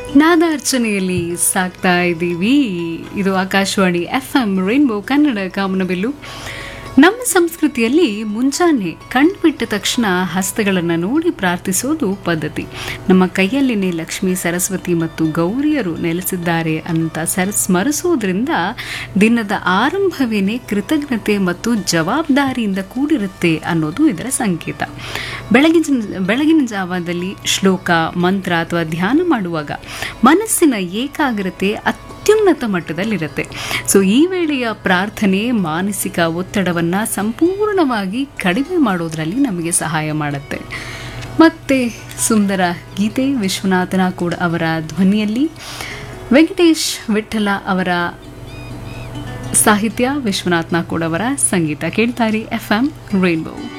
ನಾದಾರ್ಚನೆಯಲ್ಲಿ ಸಾಕ್ತಾ ಇದ್ದೀವಿ ಇದು Akashvani F M Rainbow Kannada ಕಾಮನಬಿಲ್ಲು ನಮ್ಮ ಸಂಸ್ಕೃತಿಯಲ್ಲಿ ಮುಂಜಾನೆ ಕಣ್ಬಿಟ್ಟ ತಕ್ಷಣ ಹಸ್ತಗಳನ್ನು ನೋಡಿ ಪ್ರಾರ್ಥಿಸೋದು ಪದ್ಧತಿ ನಮ್ಮ ಕೈಯಲ್ಲಿನೇ ಲಕ್ಷ್ಮಿ ಸರಸ್ವತಿ ಮತ್ತು ಗೌರಿಯರು ನೆಲೆಸಿದ್ದಾರೆ ಅಂತ ಸರ ಸ್ಮರಿಸೋದ್ರಿಂದ ದಿನದ ಆರಂಭವೇನೆ ಕೃತಜ್ಞತೆ ಮತ್ತು ಜವಾಬ್ದಾರಿಯಿಂದ ಕೂಡಿರುತ್ತೆ ಅನ್ನೋದು ಇದರ ಸಂಕೇತ ಬೆಳಗಿನ ಬೆಳಗಿನ ಜಾವದಲ್ಲಿ ಶ್ಲೋಕ ಮಂತ್ರ ಅಥವಾ ಧ್ಯಾನ ಮಾಡುವಾಗ ಮನಸ್ಸಿನ ಏಕಾಗ್ರತೆ ಅತ್ಯುನ್ನತ ಮಟ್ಟದಲ್ಲಿರುತ್ತೆ ಸೊ ಈ ವೇಳೆಯ ಪ್ರಾರ್ಥನೆ ಮಾನಸಿಕ ಒತ್ತಡವನ್ನು ಸಂಪೂರ್ಣವಾಗಿ ಕಡಿಮೆ ಮಾಡೋದ್ರಲ್ಲಿ ನಮಗೆ ಸಹಾಯ ಮಾಡುತ್ತೆ ಮತ್ತೆ ಸುಂದರ ಗೀತೆ ವಿಶ್ವನಾಥನ ಕೂಡ ಅವರ ಧ್ವನಿಯಲ್ಲಿ ವೆಂಕಟೇಶ್ ವಿಠಲ ಅವರ ಸಾಹಿತ್ಯ ವಿಶ್ವನಾಥ್ ನಾಕೋಡ್ ಅವರ ಸಂಗೀತ ಕೇಳ್ತಾರಿ ಎಫ್ ಎಂ ರೈನ್ಬೋ